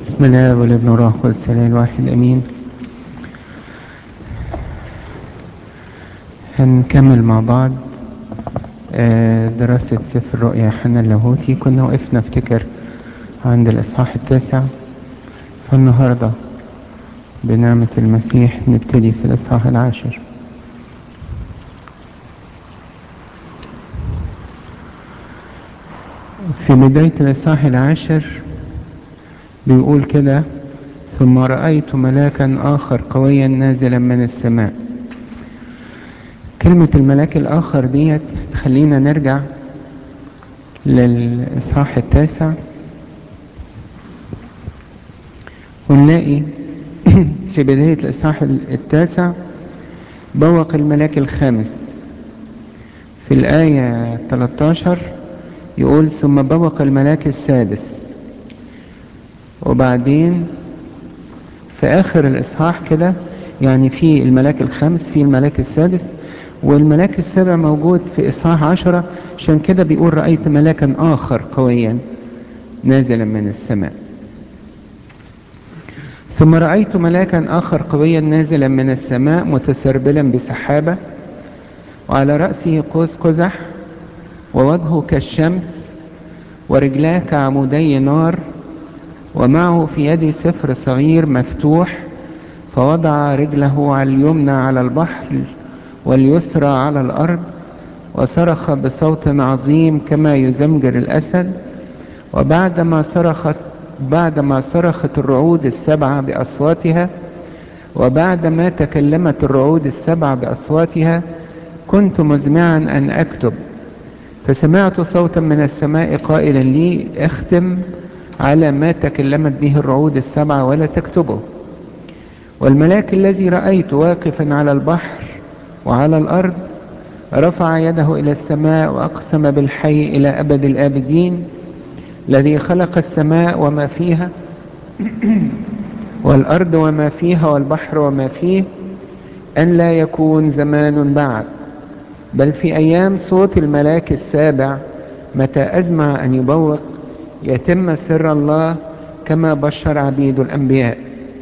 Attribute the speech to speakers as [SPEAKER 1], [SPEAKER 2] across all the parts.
[SPEAKER 1] بسم الله والابن والروح القدس الواحد امين هنكمل مع بعض آه، دراسة سفر الرؤيا يوحنا اللاهوتي كنا وقفنا افتكر عند الاصحاح التاسع فالنهاردة بنعمة المسيح نبتدي في الاصحاح العاشر في بداية الاصحاح العاشر بيقول كده ثم رأيت ملاكا آخر قويا نازلا من السماء كلمة الملاك الآخر ديت تخلينا نرجع للإصحاح التاسع ونلاقي في بداية الإصحاح التاسع بوق الملاك الخامس في الآية 13 يقول ثم بوق الملاك السادس وبعدين في آخر الإصحاح كده يعني في الملاك الخامس في الملاك السادس والملاك السابع موجود في إصحاح عشرة عشان كده بيقول رأيت ملاكا آخر قويا نازلا من السماء ثم رأيت ملاكا آخر قويا نازلا من السماء متسربلا بسحابة وعلى رأسه قوس قزح ووجهه كالشمس ورجلاه كعمودي نار ومعه في يده سفر صغير مفتوح فوضع رجله على اليمنى على البحر واليسرى على الأرض وصرخ بصوت عظيم كما يزمجر الأسد وبعدما صرخت بعدما صرخت الرعود السبعة بأصواتها وبعدما تكلمت الرعود السبعة بأصواتها كنت مزمعا أن أكتب فسمعت صوتا من السماء قائلا لي اختم على ما تكلمت به الرعود السبعة ولا تكتبه والملاك الذي رأيت واقفا على البحر وعلى الأرض رفع يده إلى السماء وأقسم بالحي إلى أبد الآبدين الذي خلق السماء وما فيها والأرض وما فيها والبحر وما فيه أن لا يكون زمان بعد بل في أيام صوت الملاك السابع متى أزمع أن يبوق يتم سر الله كما بشر عبيد الأنبياء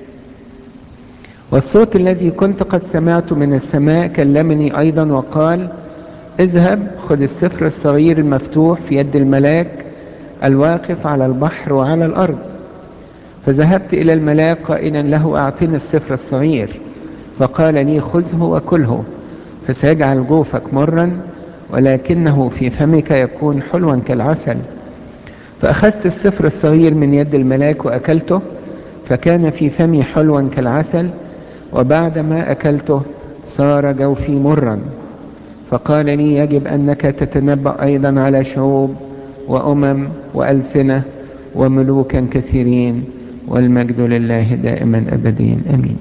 [SPEAKER 1] والصوت الذي كنت قد سمعته من السماء كلمني أيضا وقال اذهب خذ السفر الصغير المفتوح في يد الملاك الواقف على البحر وعلى الأرض فذهبت إلى الملاك قائلا له أعطني السفر الصغير فقال لي خذه وكله فسيجعل جوفك مرا ولكنه في فمك يكون حلوا كالعسل فأخذت السفر الصغير من يد الملاك وأكلته فكان في فمي حلوا كالعسل وبعدما أكلته صار جوفي مرا فقال لي يجب أنك تتنبأ أيضا على شعوب وأمم وألسنة وملوكا كثيرين والمجد لله دائما أبدين أمين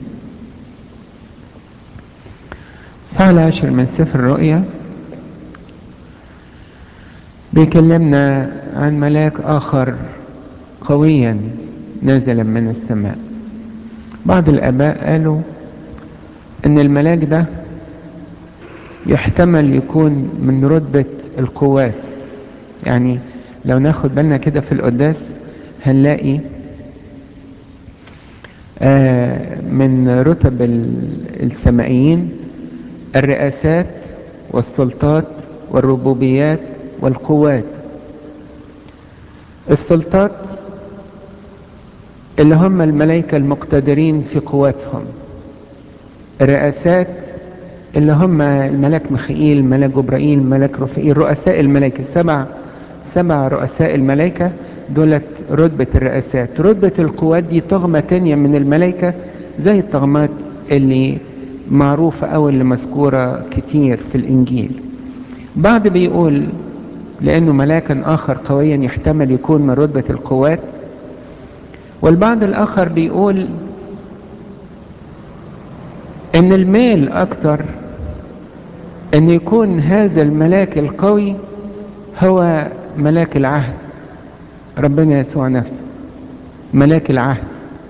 [SPEAKER 1] الساعة العاشر من سفر الرؤيا بيكلمنا عن ملاك آخر قويا نازلا من السماء بعض الآباء قالوا إن الملاك ده يحتمل يكون من رتبة القوات يعني لو ناخد بالنا كده في القداس هنلاقي آه من رتب السمائيين الرئاسات والسلطات والربوبيات والقوات السلطات اللي هم الملائكة المقتدرين في قواتهم الرئاسات اللي هم الملاك ميخائيل الملاك جبرائيل الملاك رفائيل رؤساء الملائكة سبع سبع رؤساء الملائكة دولت رتبة الرئاسات رتبة القوات دي طغمة تانية من الملائكة زي الطغمات اللي معروفة أو اللي مذكورة كتير في الإنجيل بعض بيقول لأنه ملاكا آخر قويا يحتمل يكون من رتبة القوات والبعض الآخر بيقول ان الميل اكتر ان يكون هذا الملاك القوي هو ملاك العهد ربنا يسوع نفسه ملاك العهد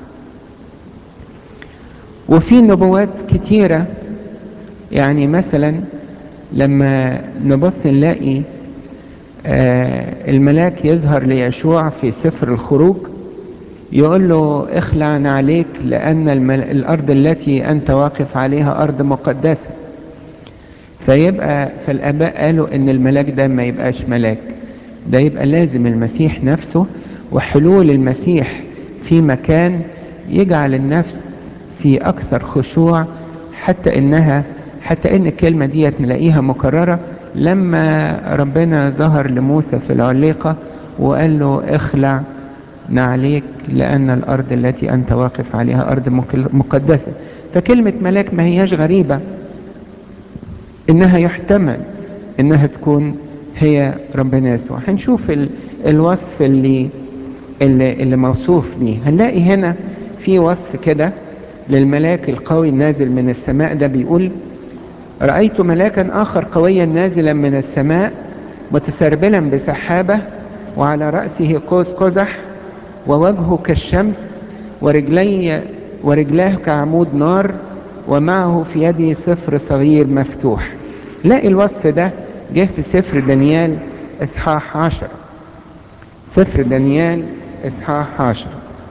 [SPEAKER 1] وفي نبوات كتيرة يعني مثلا لما نبص نلاقي آه الملاك يظهر ليشوع في سفر الخروج يقول له اخلع عليك لأن الأرض التي أنت واقف عليها أرض مقدسة فيبقى فالآباء قالوا إن الملاك ده ما يبقاش ملاك ده يبقى لازم المسيح نفسه وحلول المسيح في مكان يجعل النفس في أكثر خشوع حتى إنها حتى إن الكلمة ديت نلاقيها مكررة لما ربنا ظهر لموسى في العليقة وقال له اخلع نعليك لأن الأرض التي أنت واقف عليها أرض مقدسة فكلمة ملاك ما هياش غريبة إنها يحتمل إنها تكون هي ربنا يسوع هنشوف ال... الوصف اللي اللي, اللي موصوف بيه هنلاقي هنا في وصف كده للملاك القوي النازل من السماء ده بيقول رأيت ملاكا آخر قويا نازلا من السماء متسربلا بسحابة وعلى رأسه قوس قزح ووجهه كالشمس ورجلي ورجلاه كعمود نار ومعه في يده سفر صغير مفتوح لاقي الوصف ده جه في سفر دانيال اصحاح عشر سفر دانيال اصحاح عشر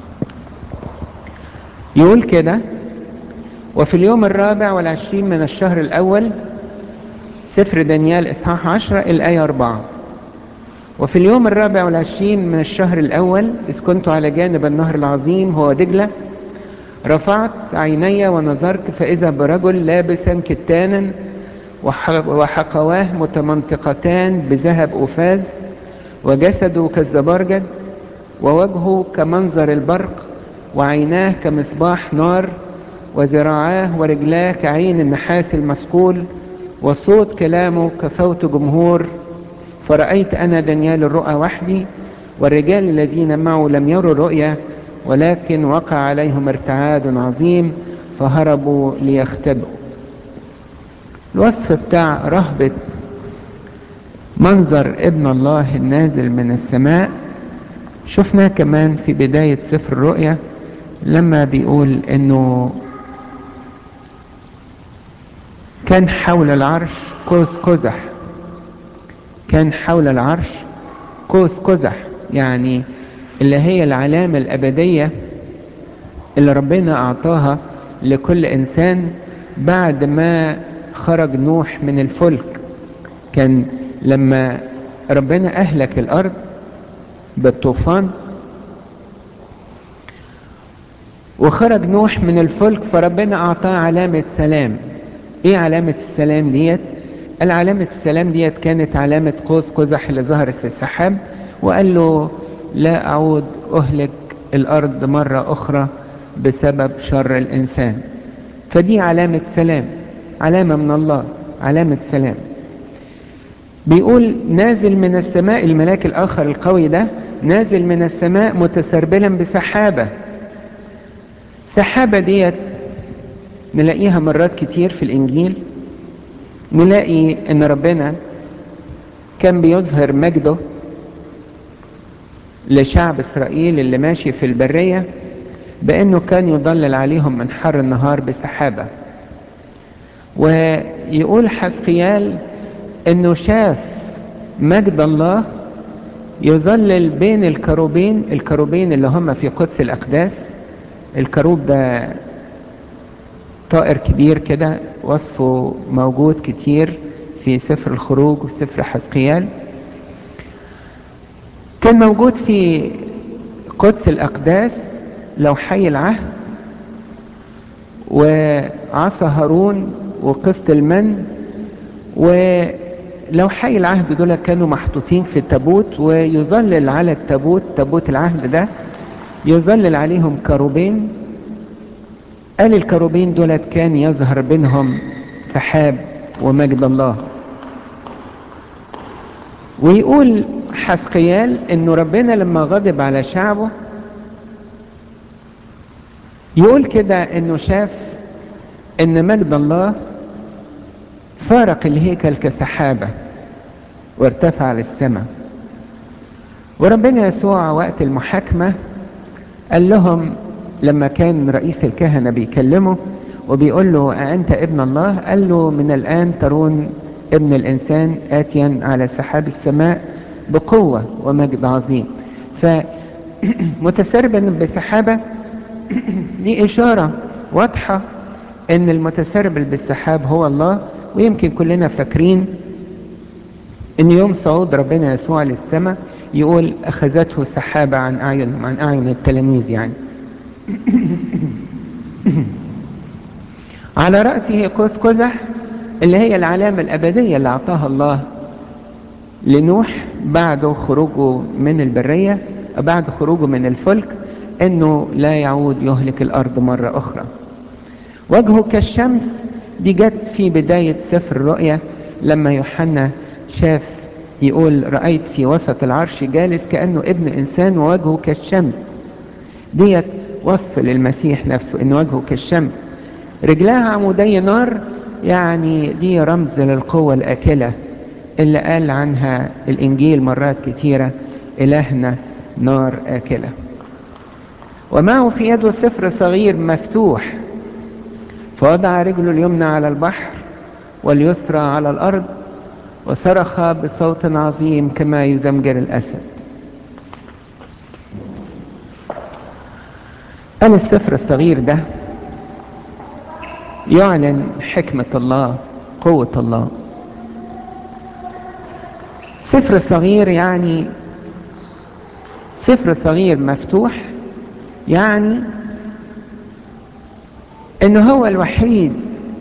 [SPEAKER 1] يقول كده وفي اليوم الرابع والعشرين من الشهر الأول سفر دانيال إصحاح عشرة الآية أربعة وفي اليوم الرابع والعشرين من الشهر الأول إذ كنت على جانب النهر العظيم هو دجلة رفعت عيني ونظرت فإذا برجل لابسا كتانا وحقواه متمنطقتان بذهب أفاز وجسده كالزبرجد ووجهه كمنظر البرق وعيناه كمصباح نار وذراعاه ورجلاه كعين النحاس المسكول وصوت كلامه كصوت جمهور فرأيت أنا دانيال الرؤى وحدي والرجال الذين معه لم يروا الرؤيا ولكن وقع عليهم ارتعاد عظيم فهربوا ليختبئوا الوصف بتاع رهبة منظر ابن الله النازل من السماء شفناه كمان في بداية سفر الرؤيا لما بيقول انه كان حول العرش قوس قزح كان حول العرش قوس قزح يعني اللي هي العلامة الأبدية اللي ربنا أعطاها لكل إنسان بعد ما خرج نوح من الفلك كان لما ربنا أهلك الأرض بالطوفان وخرج نوح من الفلك فربنا أعطاه علامة سلام ايه علامة السلام ديت العلامة السلام ديت كانت علامة قوس قزح اللي ظهرت في السحاب وقال له لا أعود أهلك الأرض مرة أخرى بسبب شر الإنسان فدي علامة سلام علامة من الله علامة سلام بيقول نازل من السماء الملاك الآخر القوي ده نازل من السماء متسربلا بسحابة سحابة ديت نلاقيها مرات كتير في الإنجيل نلاقي إن ربنا كان بيظهر مجده لشعب إسرائيل اللي ماشي في البرية بأنه كان يضلل عليهم من حر النهار بسحابة ويقول حسقيال أنه شاف مجد الله يظلل بين الكروبين الكروبين اللي هم في قدس الأقداس الكروب ده طائر كبير كده وصفه موجود كتير في سفر الخروج وفي سفر حزقيال كان موجود في قدس الأقداس لو حي العهد وعصا هارون وقسط المن ولو حي العهد دول كانوا محطوطين في التابوت ويظلل على التابوت تابوت العهد ده يظلل عليهم كروبين قال الكروبين دولت كان يظهر بينهم سحاب ومجد الله ويقول حسقيال انه ربنا لما غضب على شعبه يقول كده انه شاف ان مجد الله فارق الهيكل كسحابة وارتفع للسماء وربنا يسوع وقت المحاكمة قال لهم لما كان رئيس الكهنة بيكلمه وبيقول له أأنت ابن الله قال له من الآن ترون ابن الإنسان آتيا على سحاب السماء بقوة ومجد عظيم متسربا بسحابة دي إشارة واضحة إن المتسربل بالسحاب هو الله ويمكن كلنا فاكرين إن يوم صعود ربنا يسوع للسماء يقول أخذته سحابة عن أعين عن أعين التلاميذ يعني على رأسه قوس قزح اللي هي العلامة الأبدية اللي أعطاها الله لنوح بعد خروجه من البرية بعد خروجه من الفلك انه لا يعود يهلك الارض مرة اخرى وجهه كالشمس دي جت في بداية سفر الرؤيا لما يوحنا شاف يقول رأيت في وسط العرش جالس كأنه ابن إنسان ووجهه كالشمس ديت وصف للمسيح نفسه إن وجهه كالشمس رجلها عمودي نار يعني دي رمز للقوة الآكلة اللي قال عنها الإنجيل مرات كتيرة إلهنا نار آكلة ومعه في يده سفر صغير مفتوح فوضع رجله اليمنى على البحر واليسرى على الأرض وصرخ بصوت عظيم كما يزمجر الأسد قال السفر الصغير ده يعلن حكمة الله قوة الله سفر صغير يعني سفر صغير مفتوح يعني انه هو الوحيد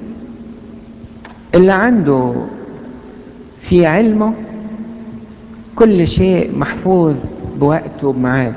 [SPEAKER 1] اللي عنده في علمه كل شيء محفوظ بوقته وبمعاد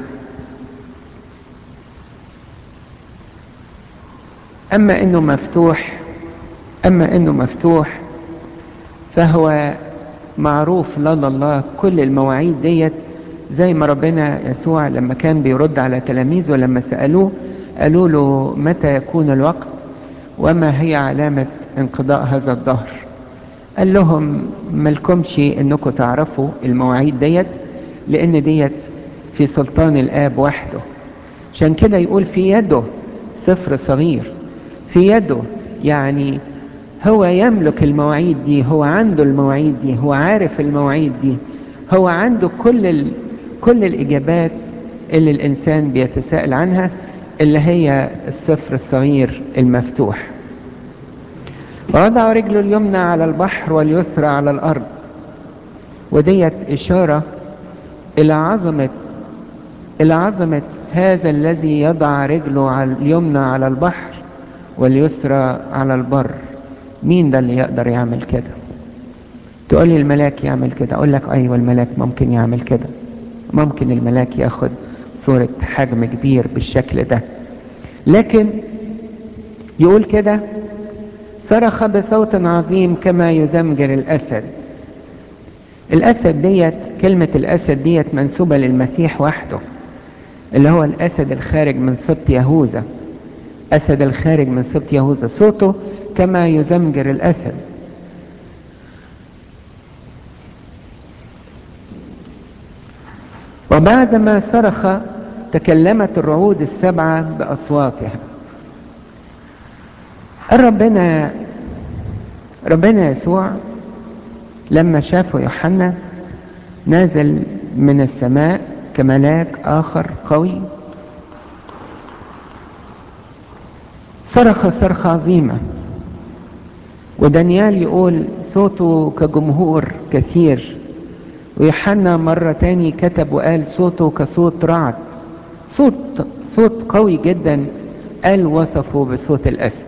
[SPEAKER 1] اما انه مفتوح اما انه مفتوح فهو معروف لدى الله كل المواعيد ديت زي ما ربنا يسوع لما كان بيرد على تلاميذه لما سألوه قالوا له متى يكون الوقت وما هي علامة انقضاء هذا الظهر قال لهم ملكمش انكم تعرفوا المواعيد ديت لان ديت في سلطان الاب وحده عشان كده يقول في يده سفر صغير في يده يعني هو يملك المواعيد دي هو عنده المواعيد دي هو عارف المواعيد دي هو عنده كل ال... كل الإجابات اللي الإنسان بيتساءل عنها اللي هي السفر الصغير المفتوح ووضع رجله اليمنى على البحر واليسرى على الأرض وديت إشارة إلى عظمة إلى عظمة هذا الذي يضع رجله على اليمنى على البحر واليسرى على البر مين ده اللي يقدر يعمل كده تقول لي الملاك يعمل كده اقول لك ايوه الملاك ممكن يعمل كده ممكن الملاك ياخد صورة حجم كبير بالشكل ده لكن يقول كده صرخ بصوت عظيم كما يزمجر الاسد الاسد ديت كلمة الاسد ديت منسوبة للمسيح وحده اللي هو الاسد الخارج من سبط يهوذا اسد الخارج من سبط يهوذا صوته كما يزمجر الاسد وبعدما صرخ تكلمت الرعود السبعة بأصواتها ربنا ربنا يسوع لما شافه يوحنا نازل من السماء كملاك آخر قوي صرخ صرخة عظيمة ودانيال يقول صوته كجمهور كثير ويوحنا مرة تاني كتب وقال صوته كصوت رعد صوت صوت قوي جدا قال وصفه بصوت الأسد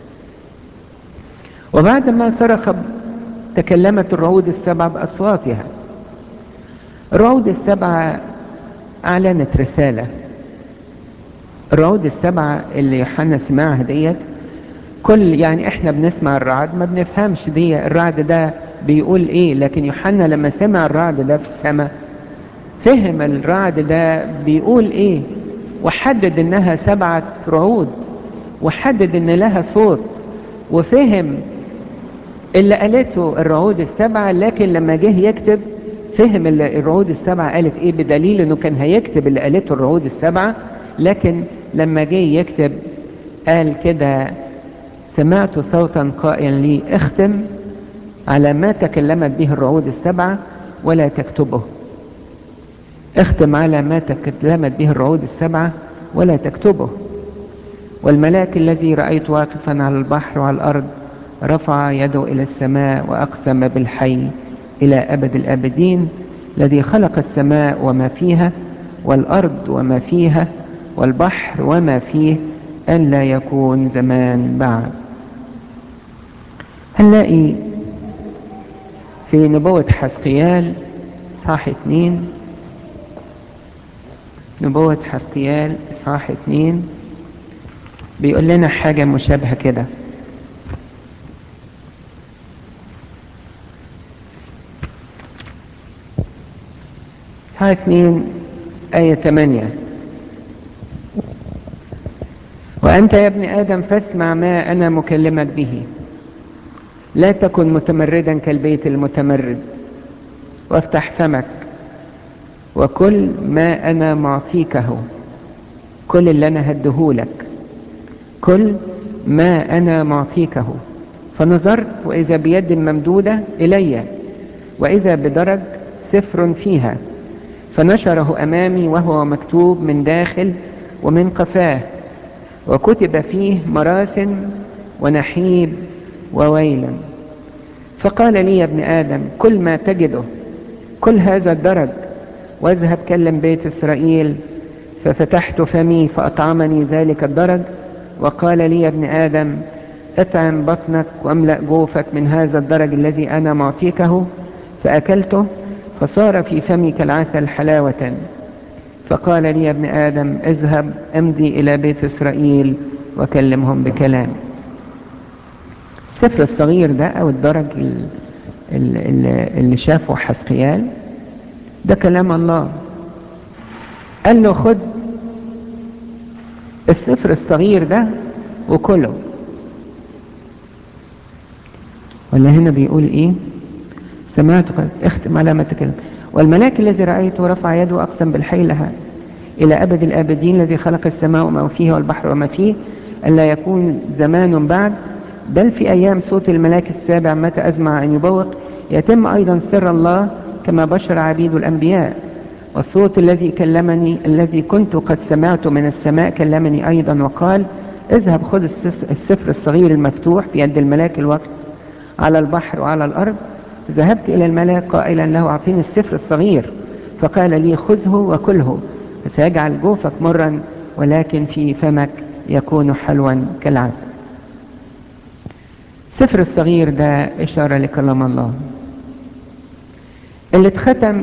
[SPEAKER 1] وبعد ما صرخ تكلمت الرعود السبع بأصواتها الرعود السبعة أعلنت رسالة الرعود السبعة اللي يوحنا سمعها ديت كل يعني احنا بنسمع الرعد ما بنفهمش دي الرعد ده بيقول ايه لكن يوحنا لما سمع الرعد ده في السماء فهم الرعد ده بيقول ايه وحدد انها سبعة رعود وحدد ان لها صوت وفهم اللي قالته الرعود السبعة لكن لما جه يكتب فهم اللي الرعود السبعة قالت ايه بدليل انه كان هيكتب اللي قالته الرعود السبعة لكن لما جه يكتب قال كده سمعت صوتا قائلا لي اختم على ما تكلمت به الرعود السبعة ولا تكتبه اختم على ما تكلمت به الرعود السبعة ولا تكتبه والملاك الذي رأيت واقفا على البحر وعلى الأرض رفع يده إلى السماء وأقسم بالحي إلى أبد الآبدين الذي خلق السماء وما فيها والأرض وما فيها والبحر وما فيه أن لا يكون زمان بعد هنلاقي في نبوة حسقيال صح اتنين نبوة حسقيال صح اتنين بيقول لنا حاجة مشابهة كده صح اتنين آية ثمانية وأنت يا ابن آدم فاسمع ما أنا مكلمك به لا تكن متمردا كالبيت المتمرد وافتح فمك وكل ما أنا معطيكه كل اللي أنا هدهولك كل ما أنا معطيكه فنظرت وإذا بيد ممدودة إلي وإذا بدرج سفر فيها فنشره أمامي وهو مكتوب من داخل ومن قفاه وكتب فيه مراث ونحيب وويل فقال لي يا ابن آدم كل ما تجده كل هذا الدرج واذهب كلم بيت إسرائيل ففتحت فمي فأطعمني ذلك الدرج وقال لي يا ابن آدم اطعم بطنك واملأ جوفك من هذا الدرج الذي أنا معطيكه فأكلته فصار في فمي كالعسل حلاوة فقال لي يا ابن آدم اذهب امضي إلى بيت إسرائيل وكلمهم بكلام السفر الصغير ده أو الدرج اللي شافه حسقيال ده كلام الله قال له خد السفر الصغير ده وكله ولا هنا بيقول ايه سمعت قد اختم على ما تكلم والملاك الذي رأيته رفع يده أقسم بالحي لها إلى أبد الآبدين الذي خلق السماء وما فيها والبحر وما فيه ألا يكون زمان بعد بل في أيام صوت الملاك السابع متى أزمع أن يبوق يتم أيضا سر الله كما بشر عبيد الأنبياء والصوت الذي كلمني الذي كنت قد سمعت من السماء كلمني أيضا وقال اذهب خذ السفر الصغير المفتوح في يد الملاك الوقت على البحر وعلى الأرض ذهبت إلى الملاك قائلا له أعطيني السفر الصغير فقال لي خذه وكله فسيجعل جوفك مرا ولكن في فمك يكون حلوا كالعسل السفر الصغير ده إشارة لكلام الله اللي اتختم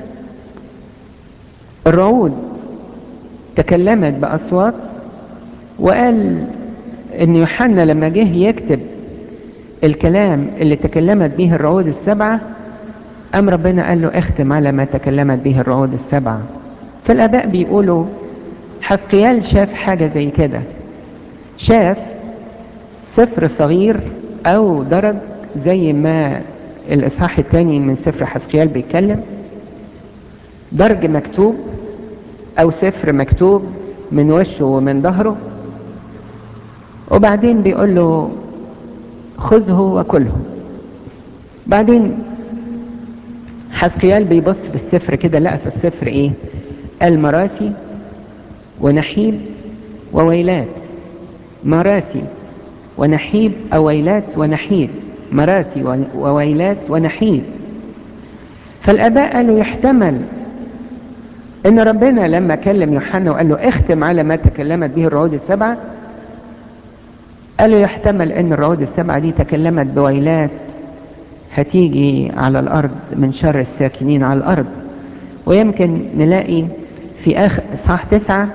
[SPEAKER 1] الرعود تكلمت بأصوات وقال ان يوحنا لما جه يكتب الكلام اللي تكلمت به الرعود السبعة أم ربنا قال له اختم على ما تكلمت به الرعود السبعة فالآباء بيقولوا حسقيال شاف حاجة زي كده شاف سفر صغير أو درج زي ما الإصحاح الثاني من سفر حسقيال بيتكلم درج مكتوب أو سفر مكتوب من وشه ومن ظهره وبعدين بيقول له خذه وكله بعدين حسقيال بيبص في السفر كده لقى في السفر ايه المراسي ونحيب وويلات مراسي ونحيب أو ويلات ونحيب مراسي وويلات ونحيب فالآباء قالوا يحتمل ان ربنا لما كلم يوحنا وقال له اختم على ما تكلمت به الرعود السبعة قالوا يحتمل ان الرعود السبعة دي تكلمت بويلات هتيجي على الارض من شر الساكنين على الارض ويمكن نلاقي في اخر اصحاح تسعة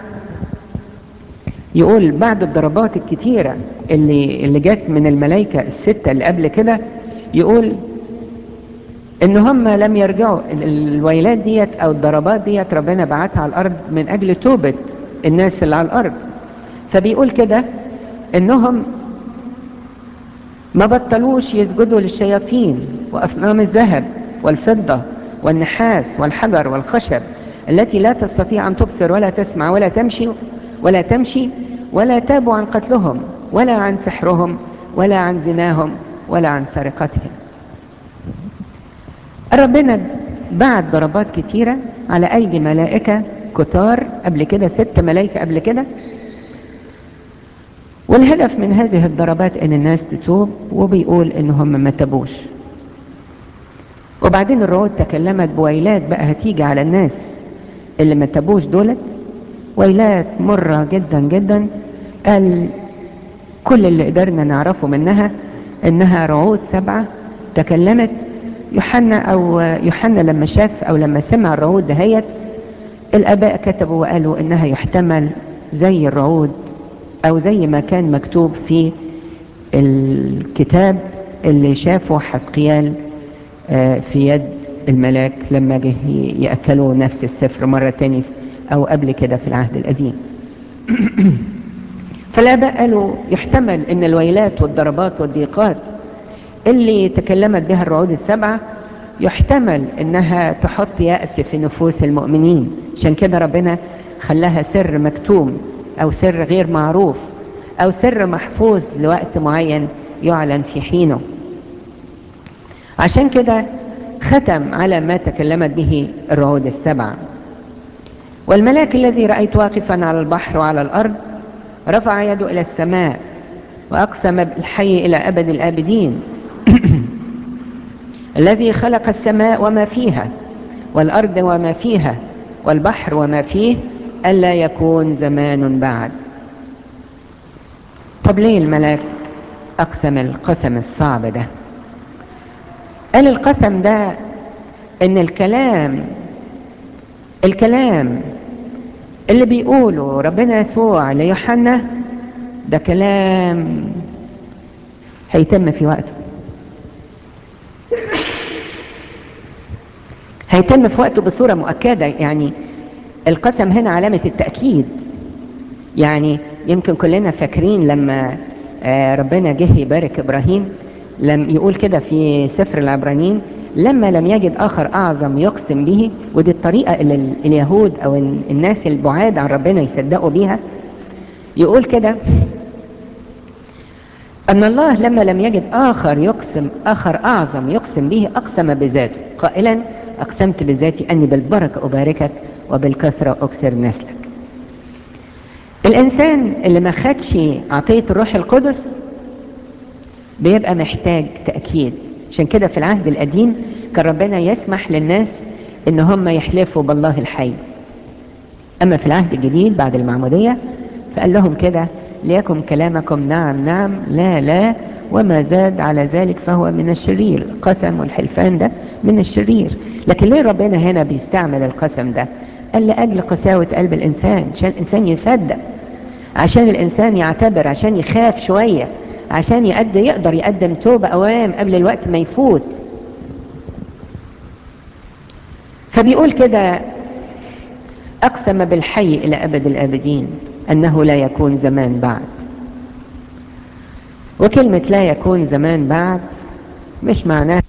[SPEAKER 1] يقول بعد الضربات الكتيرة اللي, اللي جت من الملائكة الستة اللي قبل كده يقول ان هم لم يرجعوا الويلات ديت او الضربات ديت ربنا بعتها على الارض من اجل توبة الناس اللي على الارض فبيقول كده انهم ما بطلوش يسجدوا للشياطين واصنام الذهب والفضة والنحاس والحجر والخشب التي لا تستطيع ان تبصر ولا تسمع ولا تمشي ولا تمشي ولا تابوا عن قتلهم ولا عن سحرهم ولا عن زناهم ولا عن سرقتهم ربنا بعد ضربات كتيرة على أيدي ملائكة كتار قبل كده ست ملائكة قبل كده والهدف من هذه الضربات ان الناس تتوب وبيقول ان هم ما تبوش وبعدين الرعود تكلمت بويلات بقى هتيجي على الناس اللي ما تبوش دولت ويلات مرة جدا جدا قال كل اللي قدرنا نعرفه منها انها رعود سبعة تكلمت يوحنا او يوحنا لما شاف او لما سمع الرعود دهيت الاباء كتبوا وقالوا انها يحتمل زي الرعود او زي ما كان مكتوب في الكتاب اللي شافه حسقيال في يد الملاك لما جه يأكلوا نفس السفر مرة تاني او قبل كده في العهد القديم فالاباء قالوا يحتمل ان الويلات والضربات والضيقات اللي تكلمت بها الرعود السبعة يحتمل انها تحط يأس في نفوس المؤمنين عشان كده ربنا خلاها سر مكتوم او سر غير معروف او سر محفوظ لوقت معين يعلن في حينه عشان كده ختم على ما تكلمت به الرعود السبعة والملاك الذي رأيت واقفا على البحر وعلى الأرض رفع يده إلى السماء وأقسم بالحي إلى أبد الآبدين الذي خلق السماء وما فيها والأرض وما فيها والبحر وما فيه ألا يكون زمان بعد طب ليه الملاك أقسم القسم الصعب ده قال القسم ده ان الكلام الكلام اللي بيقوله ربنا يسوع ليوحنا ده كلام هيتم في وقته هيتم في وقته بصورة مؤكدة يعني القسم هنا علامة التأكيد يعني يمكن كلنا فاكرين لما ربنا جه يبارك إبراهيم لم يقول كده في سفر العبرانيين لما لم يجد آخر أعظم يقسم به ودي الطريقة اللي اليهود أو الناس البعاد عن ربنا يصدقوا بيها يقول كده أن الله لما لم يجد آخر يقسم آخر أعظم يقسم به أقسم بذاته قائلا أقسمت بذاتي أني بالبركة أباركك وبالكثرة أكثر نسلك الإنسان اللي ما خدش عطية الروح القدس بيبقى محتاج تأكيد عشان كده في العهد القديم كان ربنا يسمح للناس ان هم يحلفوا بالله الحي اما في العهد الجديد بعد المعمودية فقال لهم كده ليكن كلامكم نعم نعم لا لا وما زاد على ذلك فهو من الشرير القسم والحلفان ده من الشرير لكن ليه ربنا هنا بيستعمل القسم ده قال لأجل قساوة قلب الإنسان عشان الإنسان يصدق عشان الإنسان يعتبر عشان يخاف شوية عشان يقد يقدر يقدم توبة أوام قبل الوقت ما يفوت فبيقول كده أقسم بالحي إلى أبد الآبدين أنه لا يكون زمان بعد وكلمة لا يكون زمان بعد مش معناها